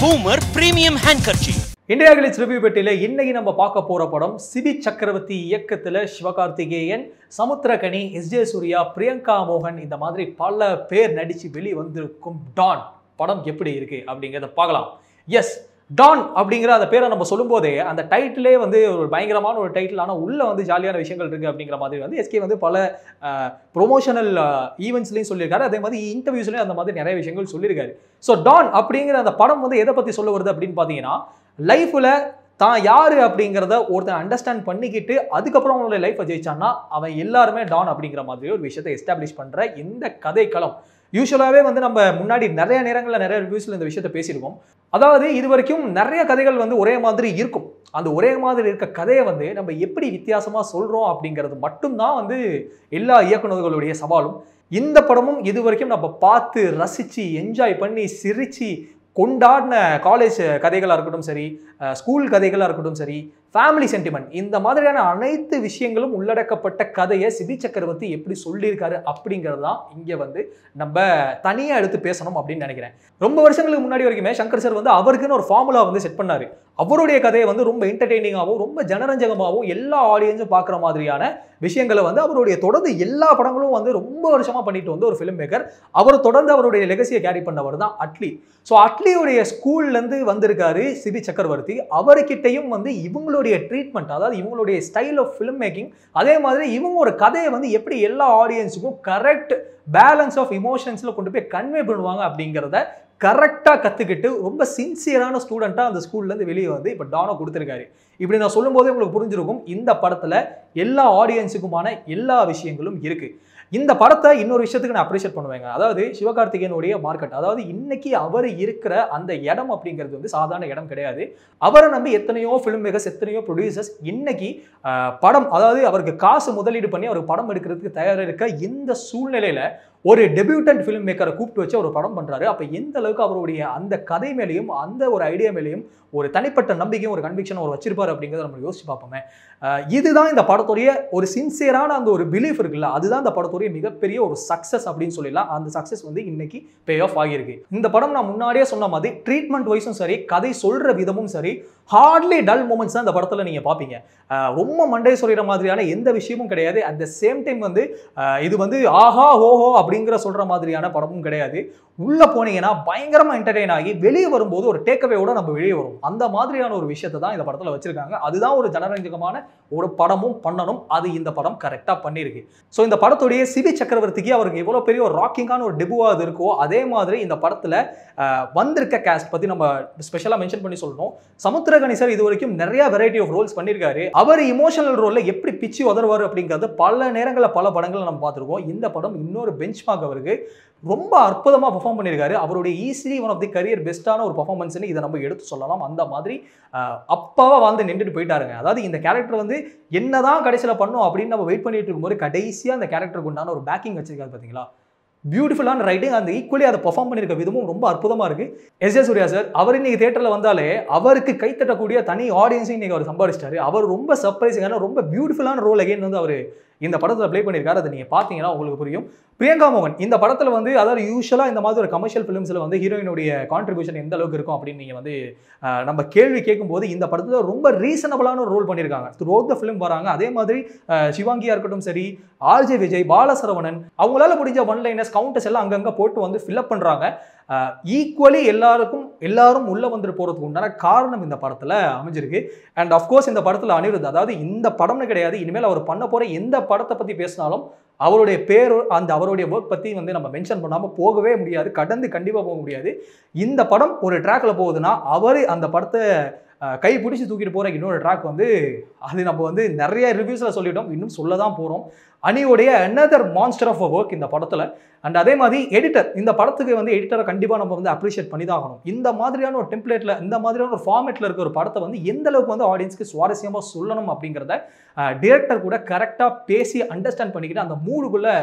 Boomer Premium Handkerchief. India Glitz review பெட்டியில இன்னைக்கு நம்ம பார்க்க போற படம் சிபி சக்கரவர்த்தி இயக்கத்துல சிவகார்த்திகேயன் சமுத்திரகனி எஸ் ஜே சூர்யா பிரியங்கா மோகன் இந்த மாதிரி பல பேர் நடிச்சு வெளியே வந்திருக்கும் டான் படம் எப்படி இருக்கு அப்படிங்கிறத பார்க்கலாம் எஸ் டான் அப்படிங்கிற அந்த பேரை நம்ம சொல்லும்போதே அந்த டைட்டிலே வந்து ஒரு பயங்கரமான ஒரு டைட்டில் ஆனால் உள்ள வந்து ஜாலியான விஷயங்கள் இருக்கு அப்படிங்கிற மாதிரி வந்து எஸ்கே வந்து பல ப்ரொமோஷனல் ஈவெண்ட்ஸ்லையும் சொல்லியிருக்காரு அதே மாதிரி இன்டர்வியூஸ்லையும் அந்த மாதிரி நிறைய விஷயங்கள் சொல்லியிருக்காரு ஸோ டான் அப்படிங்கிற அந்த படம் வந்து எதை பற்றி சொல்ல வருது அப்படின்னு பார்த்தீங்கன்னா லைஃப்பில் தான் யார் அப்படிங்கிறத ஒருத்தன் அண்டர்ஸ்டாண்ட் பண்ணிக்கிட்டு அதுக்கப்புறம் அவனோட லைஃப்பை ஜெயிச்சான்னா அவன் எல்லாருமே டான் அப்படிங்கிற மாதிரி ஒரு விஷயத்தை எஸ்டாப்ளிஷ் பண்ணுற இந்த கதைக்களம் யூஸ்வலாகவே வந்து நம்ம முன்னாடி நிறைய நேரங்களில் நிறைய ரிவ்யூஸில் இந்த விஷயத்தை பேசியிருக்கோம் அதாவது இது வரைக்கும் நிறைய கதைகள் வந்து ஒரே மாதிரி இருக்கும் அந்த ஒரே மாதிரி இருக்க கதையை வந்து நம்ம எப்படி வித்தியாசமாக சொல்கிறோம் அப்படிங்கிறது மட்டும்தான் வந்து எல்லா இயக்குநர்களுடைய சவாலும் இந்த படமும் இது வரைக்கும் நம்ம பார்த்து ரசித்து என்ஜாய் பண்ணி சிரித்து கொண்டாடின காலேஜ் கதைகளாக இருக்கட்டும் சரி ஸ்கூல் கதைகளாக இருக்கட்டும் சரி ஃபேமிலி சென்டிமெண்ட் இந்த மாதிரியான அனைத்து விஷயங்களும் உள்ளடக்கப்பட்ட கதையை சிபி சக்கரவர்த்தி எப்படி சொல்லியிருக்காரு அப்படிங்கிறது தான் இங்கே வந்து நம்ம தனியாக எடுத்து பேசணும் அப்படின்னு நினைக்கிறேன் ரொம்ப வருஷங்களுக்கு முன்னாடி வரைக்குமே சங்கர் சார் வந்து அவருக்குன்னு ஒரு ஃபார்முலா வந்து செட் பண்ணாரு அவருடைய கதையை வந்து ரொம்ப என்டர்டெய்னிங்காகவும் ரொம்ப ஜனரஞ்சகமாகவும் எல்லா ஆடியன்ஸும் பார்க்குற மாதிரியான விஷயங்களை வந்து அவருடைய தொடர்ந்து எல்லா படங்களும் வந்து ரொம்ப வருஷமாக பண்ணிட்டு வந்து ஒரு ஃபிலிம் மேக்கர் அவர் தொடர்ந்து அவருடைய லெகசியை கேரி பண்ணவர் தான் அட்லி ஸோ அட்லியுடைய ஸ்கூல்லேருந்து வந்திருக்காரு சிபி சக்கரவர்த்தி அவர்கிட்டையும் வந்து இவங்களுடைய ட்ரீட்மெண்ட் அதாவது இவங்களுடைய ஸ்டைல் ஆஃப் ஃபிலிம் மேக்கிங் அதே மாதிரி இவங்க ஒரு கதையை வந்து எப்படி எல்லா ஆடியன்ஸுக்கும் கரெக்ட் பேலன்ஸ் ஆஃப் இமோஷன்ஸில் கொண்டு போய் கன்வே பண்ணுவாங்க அப்படிங்கிறத கரெக்டாக கற்றுக்கிட்டு ரொம்ப சின்சியரான ஸ்டூடெண்ட்டாக அந்த ஸ்கூல்லேருந்து வெளியே வந்து இப்போ டானோ கொடுத்துருக்காரு இப்படி நான் சொல்லும்போதே உங்களுக்கு புரிஞ்சிருக்கும் இந்த படத்தில் எல்லா ஆடியன்ஸுக்குமான எல்லா விஷயங்களும் இருக்குது இந்த படத்தை இன்னொரு விஷயத்துக்கு நான் அப்ரிஷியேட் பண்ணுவேங்க அதாவது சிவகார்த்திகேயனுடைய மார்க்கெட் அதாவது இன்னைக்கு அவர் இருக்கிற அந்த இடம் அப்படிங்கிறது வந்து சாதாரண இடம் கிடையாது அவரை நம்பி எத்தனையோ ஃபிலிம் மேக்கர்ஸ் எத்தனையோ ப்ரொடியூசர்ஸ் இன்னைக்கு ஆஹ், படம் அதாவது அவருக்கு காசு முதலீடு பண்ணி அவருக்கு படம் எடுக்கிறதுக்கு தயாராக இருக்க இந்த சூழ்நிலையில ஒரு டெபியூட்டன்ட் ஃபிலிம் மேக்கரை கூப்பிட்டு வச்சு அவர் படம் பண்றாரு அப்போ எந்த அளவுக்கு அவருடைய அந்த கதை மேலேயும் அந்த ஒரு ஐடியா மேலேயும் ஒரு தனிப்பட்ட நம்பிக்கையும் ஒரு கன்விக்ஷன் அவர் வச்சிருப்பாரு அப்படிங்கிறத நம்ம யோசிச்சு பார்ப்போமே ஆஹ், இதுதான் இந்த படத்துடைய ஒரு சின்சியரான அந்த ஒரு பிலீஃப் இருக்குல்ல அதுதான் இந்த படத்துடைய மிகப்பெரிய ஒரு சக்ஸஸ் அப்படின்னு சொல்லிடலாம் அந்த சக்ஸஸ் வந்து இன்னைக்கு பே ஆஃப் ஆகியிருக்கு இந்த படம் நான் முன்னாடியே சொன்ன மாதிரி ட்ரீட்மெண்ட் வைஸும் சரி கதை சொல்ற விதமும் சரி ஹார்ட்லி டல் மூமெண்ட்ஸ் தான் இந்த படத்தில் நீங்கள் பார்ப்பீங்க ஆஹ், ரொம்ப மண்டை சொல்கிற மாதிரியான எந்த விஷயமும் கிடையாது அட் த சேம் டைம் வந்து ஆஹ், இது வந்து ஆஹா ஓஹோ அப்படிங்கிற சொல்கிற மாதிரியான படமும் கிடையாது உள்ளே போனீங்கன்னா பயங்கரமாக என்டர்டெயின் ஆகி வெளியே வரும்போது ஒரு டேக்அவேயோட நம்ம வெளியே வரும் அந்த மாதிரியான ஒரு விஷயத்தை தான் இந்த படத்தில் வச்சிருக்காங்க அதுதான் ஒரு ஜனரஞ்சகமான ஒரு படமும் பண்ணணும் அது இந்த படம் கரெக்டாக பண்ணியிருக்கு ஸோ இந்த படத்துடைய சிபி சக்கரவர்த்திக்கு அவருக்கு எவ்வளோ பெரிய ஒரு ராக்கிங்கான ஒரு டெபுவா அது இருக்கோ அதே மாதிரி இந்த படத்தில் வந்திருக்க கேஸ்ட் பற்றி நம்ம ஸ்பெஷலாக மென்ஷன் பண்ணி சொல்லணும் சமுத்திரகனி சார் இது வரைக்கும் நிறைய வெரைட்டி ஆஃப் ரோல்ஸ் பண்ணியிருக்காரு அவர் இமோஷனல் ரோலில் எப்படி பிச்சு உதறுவார் அப்படிங்கிறது பல நேரங்களில் பல படங்களை நம்ம பார்த்துருக்கோம் இந்த படம் இன்னொரு பெஞ்ச் மார்க் அவருக்கு ரொம்ப அற்புதமாக பெர்ஃபார்ம் பண்ணியிருக்காரு அவருடைய easily one of the career பெஸ்ட்டான ஒரு பர்ஃபார்மன்ஸ்னு இதை நம்ம எடுத்து சொல்லலாம் அந்த மாதிரி ஆஹ், அப்பாவா வாழ்ந்து நின்றுட்டு போயிட்டாருங்க அதாவது இந்த கேரக்டர் வந்து என்னதான் கடைசியில் பண்ணும் அப்படின்னு நம்ம வெயிட் பண்ணிட்டு இருக்கும்போது கடைசியாக அந்த கேரக்டருக்கு உண்டான ஒரு பேக்கிங் வச்சிருக்காரு பார்த்தீங்களா பியூட்டிஃபுல்லான ரைட்டிங் அந்த ஈக்குவலி அதை பெர்ஃபார்ம் பண்ணியிருக்க விதமும் ரொம்ப அற்புதமாக இருக்கு எஸ் ஜே சூர்யா சார் அவர் இன்னைக்கு தேட்டரில் வந்தாலே அவருக்கு கைத்தட்டக்கூடிய தனி ஆடியன்ஸையும் இன்னைக்கு அவர் சம்பாதிச்சிட்டாரு அவர் ரொம்ப சர்ப்ரைசிங்கான ரொம்ப பியூட்டிஃபுல்லான ரோல் அகைன் வந்து அவர் இந்த படத்தில் ப்ளே பண்ணியிருக்காரு அதை நீங்கள் பார்த்தீங்கன்னா உங்களுக்கு புரியும் பிரியங்கா மோகன் இந்த படத்தில் வந்து அதாவது யூஸ்வலாக இந்த மாதிரி ஒரு கமர்ஷியல் ஃபிலிம்ஸில் வந்து ஹீரோயினுடைய கான்ட்ரிபியூஷன் எந்த அளவுக்கு இருக்கும் அப்படின்னு நீங்கள் வந்து ஆஹ், நம்ம கேள்வி கேட்கும்போது இந்த படத்தில் ரொம்ப ரீசனபிளான ஒரு ரோல் பண்ணியிருக்காங்க த்ரூ த ஃபிலிம் வராங்க அதே மாதிரி ஆஹ், சிவாங்கியா இருக்கட்டும் சரி ஆர்ஜே விஜய் பாலசரவணன் அவங்களால முடிஞ்ச ஒன் லைனர்ஸ் கவுண்டர்ஸ் எல்லாம் அங்கங்கே போட்டு வந்து ஃபில்அப் பண்ணுறாங்க ஈக்குவலி எல்லாருக்கும் எல்லாரும் உள்ளே வந்துட்டு போகிறதுக்கு உண்டான காரணம் இந்த படத்தில் அமைஞ்சிருக்கு அண்ட் அஃப்கோர்ஸ் இந்த படத்தில் அனிருத் அதாவது இந்த படம்னு கிடையாது இனிமேல் அவர் பண்ண போகிற எந்த படத்தை பற்றி பேசினாலும் அவருடைய பேர் அந்த அவருடைய ஒர்க் பற்றி வந்து நம்ம மென்ஷன் பண்ணாமல் போகவே முடியாது கடந்து கண்டிப்பாக போக முடியாது இந்த படம் ஒரு ட்ராக்ல போகுதுன்னா அவர் அந்த படத்தை அஹ், கை பிடிச்சி தூக்கிட்டு போகிற இன்னொரு ட்ராக் வந்து அது நம்ம வந்து நிறைய ரிவ்யூஸில் சொல்லிட்டோம் இன்னும் சொல்ல தான் போகிறோம் அனியோடைய another மான்ஸ்டர் ஆஃப் ஒர்க் இந்த படத்தில் அண்ட் அதே மாதிரி எடிட்டர் இந்த படத்துக்கு வந்து எடிட்டரை கண்டிப்பாக நம்ம வந்து அப்ரிஷியேட் பண்ணி தான் ஆகணும் இந்த மாதிரியான ஒரு டெம்ப்ளேட்டில் இந்த மாதிரியான ஒரு ஃபார்மேட்டில் இருக்க ஒரு படத்தை வந்து எந்த அளவுக்கு வந்து ஆடியன்ஸ்க்கு சுவாரஸ்யமாக சொல்லணும் அப்படிங்கிறத டிரெக்டர் கூட கரெக்டாக பேசி அண்டர்ஸ்டாண்ட் பண்ணிக்கிட்டு அந்த மூடுக்குள்ளே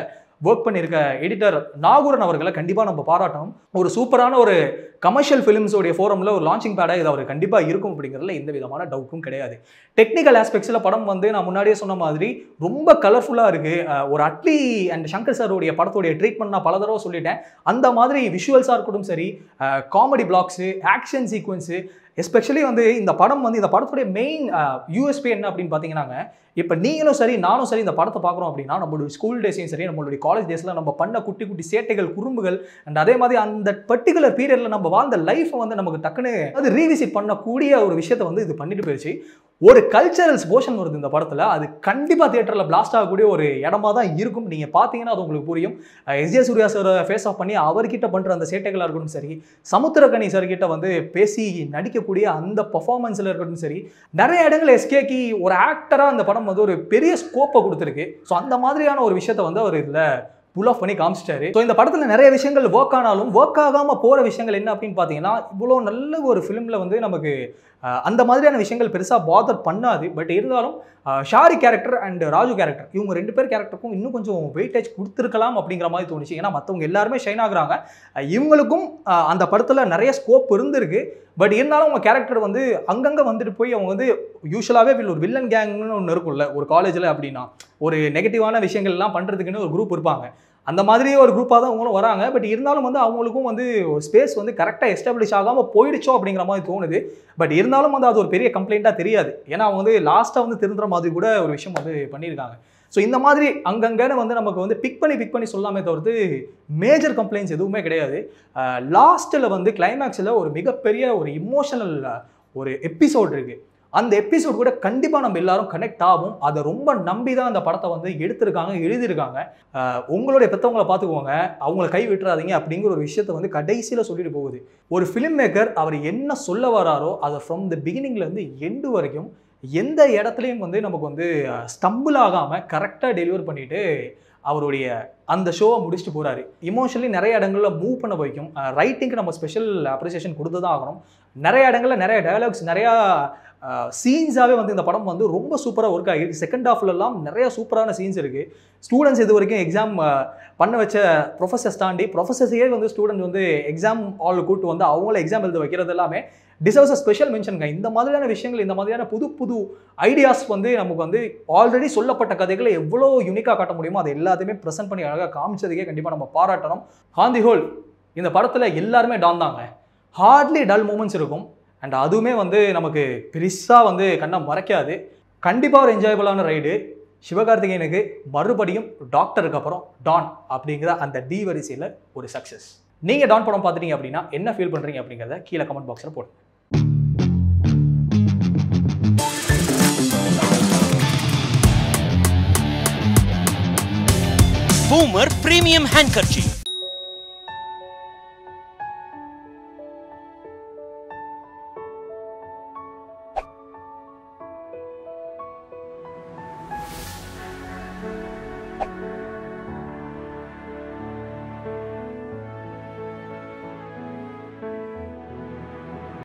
ஒர்க் பண்ணியிருக்க எடிட்டர் நாகூரன் அவர்களை கண்டிப்பாக நம்ம பாராட்டணும் ஒரு சூப்பரான ஒரு கமர்ஷியல் ஃபிலிம்ஸோடைய ஃபோரமில் ஒரு லான்ச்சிங் பேடாக இது அவர் கண்டிப்பாக இருக்கும் அப்படிங்கிறதுல எந்த விதமான டவுட்டும் கிடையாது டெக்னிக்கல் ஆஸ்பெக்ட்ஸில் படம் வந்து நான் முன்னாடியே சொன்ன மாதிரி ரொம்ப கலர்ஃபுல்லாக இருக்குது ஒரு அட்லி அண்ட் சங்கர் சாருடைய படத்துடைய ட்ரீட்மெண்ட் நான் பல தடவை சொல்லிட்டேன் அந்த மாதிரி விஷுவல்ஸாக இருக்கட்டும் சரி comedy blocks action sequence especially வந்து இந்த படம் வந்து இந்த படத்துடைய மெயின் யூஎஸ்பி என்ன அப்படின்னு பார்த்தீங்கன்னாங்க இப்போ நீங்களும் சரி நானும் சரி இந்த படத்தை பார்க்குறோம் அப்படின்னா நம்மளுடைய ஸ்கூல் டேஸையும் சரி நம்மளுடைய காலேஜ் டேஸில் நம்ம பண்ண குட்டி குட்டி சேட்டைகள் குறும்புகள் அண்ட் அதே மாதிரி அந்த பர்டிகுலர் பீரியடில் நம்ம வாழ்ந்த லைஃப்பை வந்து நமக்கு டக்குன்னு அது ரீவிசிட் பண்ணக்கூடிய ஒரு விஷயத்தை வந்து இது பண்ணிட்டு போயிடுச்சு ஒரு கல்ச்சரல்ஸ் போர்ஷன் வருது இந்த படத்தில் அது கண்டிப்பாக தியேட்டரில் பிளாஸ்ட் ஆகக்கூடிய ஒரு இடமா தான் இருக்கும் நீங்கள் பார்த்தீங்கன்னா அது உங்களுக்கு புரியும் S J Suryah sir face off பண்ணி அவர்கிட்ட பண்ணுற அந்த சேட்டைகளாக இருக்கட்டும் சரி சமுத்திரக்கனி சார் கிட்ட வந்து பேசி நடிக்கக்கூடிய அந்த பர்ஃபார்மன்ஸில் இருக்கட்டும் சரி நிறைய இடங்கள் எஸ்கேக்கு ஒரு ஆக்டராக அந்த படம் வந்து ஒரு பெரிய ஸ்கோப்பை கொடுத்துருக்கு ஸோ அந்த மாதிரியான ஒரு விஷயத்தை வந்து அவர் இதில் புல் ஆஃப் பண்ணி காமிச்சிட்டாரு ஸோ இந்த படத்தில் நிறைய விஷயங்கள் ஒர்க் ஆனாலும் ஒர்க் ஆகாமல் போகிற விஷயங்கள் என்ன அப்படின்னு பார்த்தீங்கன்னா இவ்வளோ நல்ல ஒரு ஃபிலிமில் வந்து நமக்கு அஹ், அந்த மாதிரியான விஷயங்கள் பெருசாக பாதர் பண்ணாது பட் இருந்தாலும் அஹ், Shari character and Raju character இவங்க ரெண்டு பேர் கேரக்டருக்கும் இன்னும் கொஞ்சம் வெயிட்டேஜ் கொடுத்துருக்கலாம் அப்படிங்கிற மாதிரி தோணுச்சு ஏன்னா மற்றவங்க எல்லாருமே ஷைன் ஆகுறாங்க அஹ், இவங்களுக்கும் அஹ், அந்த படத்தில் நிறைய ஸ்கோப் இருந்திருக்கு பட் இருந்தாலும் அவங்க கேரக்டர் வந்து அங்கங்கே வந்துட்டு போய் அவங்க வந்து யூஸ்வலாகவே ஒரு வில்லன் கேங்னு ஒன்று இருக்கும்ல ஒரு காலேஜில் அப்படின்னா ஒரு நெகட்டிவான விஷயங்கள்லாம் பண்ணுறதுக்குன்னு ஒரு குரூப் இருப்பாங்க அந்த மாதிரி ஒரு குரூப்பாக தான் அவங்களும் வராங்க பட் இருந்தாலும் வந்து அவங்களுக்கும் வந்து ஒரு ஸ்பேஸ் வந்து கரெக்டாக எஸ்டாப்ளிஷ் ஆகாமல் போயிடுச்சோ அப்படிங்கிற மாதிரி தோணுது பட் இருந்தாலும் வந்து அது ஒரு பெரிய கம்ப்ளைண்ட்டாக தெரியாது ஏன்னா அவங்க வந்து லாஸ்ட்டாக வந்து திருந்துற மாதிரி கூட ஒரு விஷயம் வந்து பண்ணியிருக்காங்க ஸோ இந்த மாதிரி அங்கங்கன்னு வந்து நமக்கு வந்து பிக் பண்ணி பிக் பண்ணி சொல்லாமே தவிர்த்து மேஜர் கம்ப்ளைண்ட்ஸ் எதுவுமே கிடையாது லாஸ்ட்டில் வந்து கிளைமேக்ஸில் ஒரு மிகப்பெரிய ஒரு இமோஷனல் ஒரு எபிசோட் இருக்குது அந்த எபிசோட் கூட கண்டிப்பாக நம்ம எல்லாரும் கனெக்ட் ஆகும் அதை ரொம்ப நம்பி தான் அந்த படத்தை வந்து எடுத்திருக்காங்க எழுதியிருக்காங்க ஆஹ் உங்களுடைய பெற்றவங்களை பார்த்துக்கோங்க அவங்கள கை விட்டுறாதீங்க அப்படிங்கிற ஒரு விஷயத்தை வந்து கடைசியில் சொல்லிட்டு போகுது ஒரு ஃபிலிம் மேக்கர் அவர் என்ன சொல்ல வராரோ அதை ஃப்ரம் த பிகினிங்லேருந்து எண்டு வரைக்கும் எந்த இடத்துலையும் வந்து நமக்கு வந்து ஸ்டம்பிள் ஆகாமல் கரெக்டாக டெலிவர் பண்ணிட்டு அவருடைய அந்த ஷோவை முடிச்சுட்டு போகிறாரு இமோஷனலி நிறைய இடங்களில் மூவ் பண்ண வைக்கும் ரைட்டிங்க்கு நம்ம ஸ்பெஷல் அப்ரிசியேஷன் கொடுத்து தான் ஆகணும் நிறைய இடங்களில் நிறைய டயலாக்ஸ் நிறையா சீன்ஸாகவே வந்து இந்த படம் வந்து ரொம்ப சூப்பராக ஒர்க் ஆகிருக்கு செகண்ட் ஹாஃப்லலாம் நிறைய சூப்பரான சீன்ஸ் இருக்குது ஸ்டூடெண்ட்ஸ் இது வரைக்கும் எக்ஸாம் பண்ண வச்ச ப்ரொஃபஸர்ஸ் தாண்டி ப்ரொஃபஸர்ஸையே வந்து ஸ்டூடெண்ட் வந்து எக்ஸாம் ஹால் கூட்டு வந்து அவங்கள எக்ஸாம் எழுத வைக்கிறது எல்லாமே டிசர்வ்ஸ் அ ஸ்பெஷல் மென்ஷனுங்க இந்த மாதிரியான விஷயங்கள் இந்த மாதிரியான புது புது ஐடியாஸ் வந்து நமக்கு வந்து ஆல்ரெடி சொல்லப்பட்ட கதைகளை எவ்வளோ யூனிக்காக காட்ட முடியுமோ அதை எல்லாத்தையுமே ப்ரெசென்ட் பண்ணி அழகாக காமிச்சதுக்கே கண்டிப்பாக நம்ம பாராட்டணும் ஹாந்தி ஹோல் இந்த படத்தில் எல்லாருமே டான் தாங்க ஹார்ட்லி டல் மூமெண்ட்ஸ் இருக்கும் அண்ட் அதுவுமே வந்து நமக்கு பெருசாக வந்து கண்ணை மறைக்காது கண்டிப்பாக ஒரு என்ஜாயபிளான ரைடு சிவகார்த்திகேயனுக்கு மறுபடியும் டாக்டருக்கு அப்புறம் டான் அப்படிங்கிற அந்த டி வரிசையில் ஒரு சக்ஸஸ் நீங்கள் டான் படம் பார்த்துட்டீங்க அப்படின்னா என்ன ஃபீல் பண்ணுறீங்க அப்படிங்கிறத கீழே கமெண்ட் பாக்ஸில் போடுங்க Boomer Premium Handkerchief.